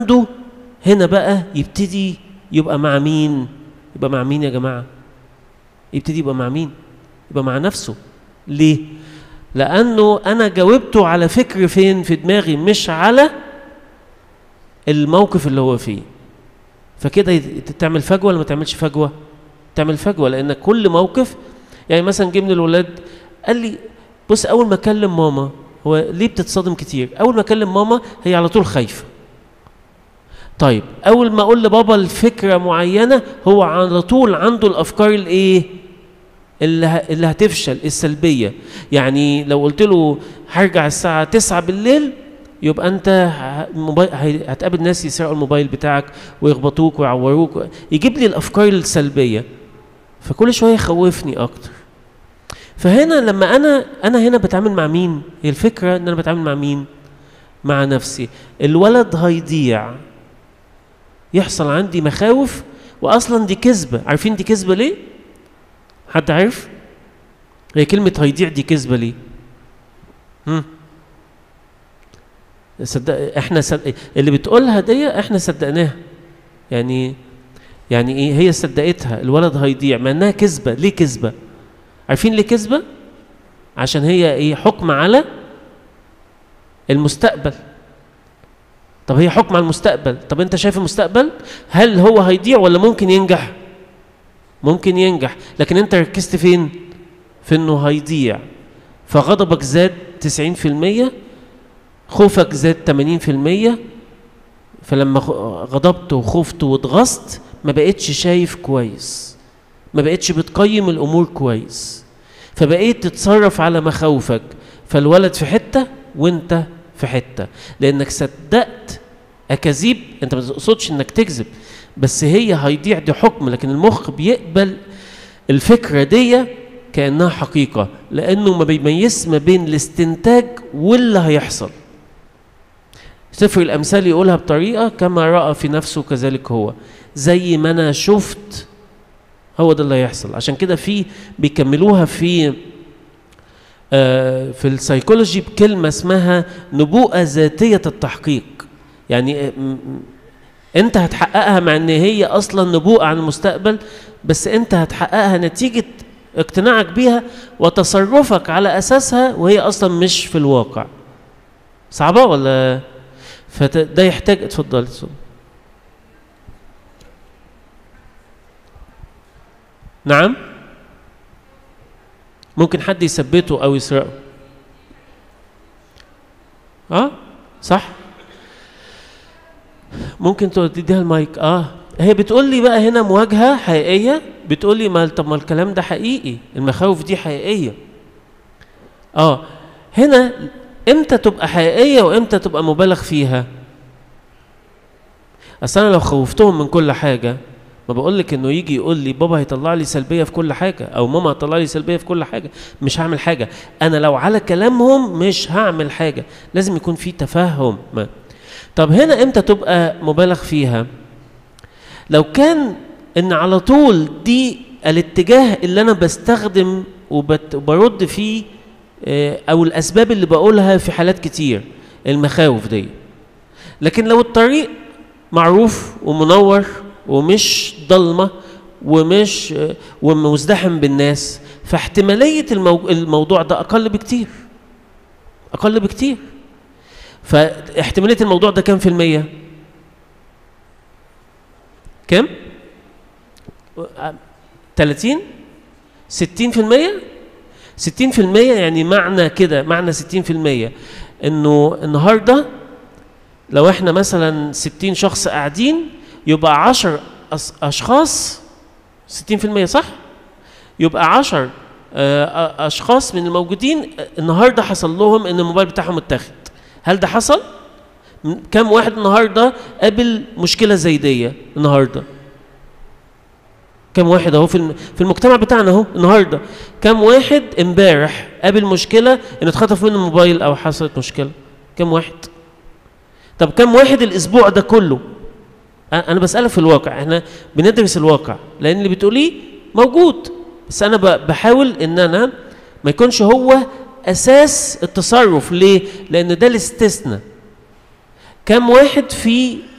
عنده هنا بقى يبتدي يبقى مع مين يبقى مع مين يا جماعه يبتدي يبقى مع مين يبقى مع نفسه ليه لانه انا جاوبته على فكر فين في دماغي مش على الموقف اللي هو فيه فكده يت- تعمل فجوه ولا ما تعملش فجوه تعمل فجوه لان كل موقف يعني مثلا جه من الولاد قال لي بص اول ما اكلم ماما هو ليه بتتصدم كتير اول ما اكلم ماما هي على طول خايفه طيب اول ما اقول لبابا الفكره معينه هو على طول عنده الافكار الايه اللي ه- اللي هتفشل السلبيه يعني لو قلت له هرجع الساعه 9 بالليل يبقى انت ه- موبايل هي- هتقابل ناس يسرقوا الموبايل بتاعك ويخبطوك ويعوروك يجيب لي الافكار السلبيه فكل شويه يخوفني اكتر فهنا لما انا انا هنا بتعامل مع مين هي الفكره ان انا بتعامل مع مين مع نفسي الولد هيضيع يحصل عندي مخاوف واصلا دي كذبه عارفين دي كذبه ليه حد عارف هي كلمه هيضيع دي كذبه ليه هم صدق احنا صدق اللي بتقولها دي احنا صدقناها يعني يعني ايه هي صدقتها الولد هيضيع مع انها كذبه ليه كذبه عارفين ليه كذبه عشان هي ايه حكم على المستقبل طب هي حكم على المستقبل طب انت شايف المستقبل هل هو هيضيع ولا ممكن ينجح ممكن ينجح لكن انت ركزت فين في انه هيضيع فغضبك زاد 90% خوفك زاد 80% فلما غ- غضبت وخفت واتغصت ما بقتش شايف كويس ما بقتش بتقيم الامور كويس فبقيت تتصرف على مخاوفك فالولد في حته وانت في حته لانك صدقت اكاذيب انت ما تقصدش انك تكذب بس هي هيضيع دي حكم لكن المخ بيقبل الفكره دي كانها حقيقه لانه ما بيميز ما بين الاستنتاج واللي هيحصل سفر الامثال يقولها بطريقه كما راى في نفسه كذلك هو زي ما انا شفت هو ده اللي هيحصل عشان كده في بيكملوها في آه، في السيكولوجي بكلمه اسمها نبوءه ذاتيه التحقيق يعني آه، م- م- انت هتحققها مع ان هي اصلا نبوءه عن المستقبل بس انت هتحققها نتيجه اقتناعك بيها وتصرفك على اساسها وهي اصلا مش في الواقع صعبه ولا فده يحتاج اتفضل اتفضل نعم ممكن حد يثبته او يسرقه اه صح ممكن تديها المايك اه هي بتقول لي بقى هنا مواجهه حقيقيه بتقول لي ما طب ما الكلام ده حقيقي المخاوف دي حقيقيه اه هنا امتى تبقى حقيقيه وامتى تبقى مبالغ فيها اصل انا لو خوفتهم من كل حاجه ما بقول لك انه يجي يقول لي بابا هيطلع لي سلبيه في كل حاجه او ماما هتطلع لي سلبيه في كل حاجه مش هعمل حاجه انا لو على كلامهم مش هعمل حاجه لازم يكون في تفهم ما. طب هنا امتى تبقى مبالغ فيها لو كان ان على طول دي الاتجاه اللي انا بستخدم وبت- وبرد فيه آه، او الاسباب اللي بقولها في حالات كتير المخاوف دي لكن لو الطريق معروف ومنور ومش ضلمه ومش آه، ومزدحم بالناس فاحتماليه المو... الموضوع ده اقل بكتير اقل بكتير فاحتماليه الموضوع ده كام في الميه كام 30 60 في المية 60 في المية يعني معنى كده معنى 60 في المية انه النهاردة لو احنا مثلا 60 شخص قاعدين يبقى 10 أص- اشخاص 60 في المية صح يبقى 10 آه، اشخاص من الموجودين النهارده حصل لهم ان الموبايل بتاعهم اتاخد هل ده حصل م- كم واحد النهارده قابل مشكله زي دي النهارده كم واحد اهو في الم- في المجتمع بتاعنا اهو النهارده كم واحد امبارح قابل مشكله ان اتخطف منه الموبايل او حصلت مشكله كم واحد طب كم واحد الاسبوع ده كله أ- انا بسالك في الواقع احنا بندرس الواقع لان اللي بتقوليه موجود بس انا ب- بحاول ان انا ما يكونش هو اساس التصرف ليه لان ده الاستثناء كم واحد في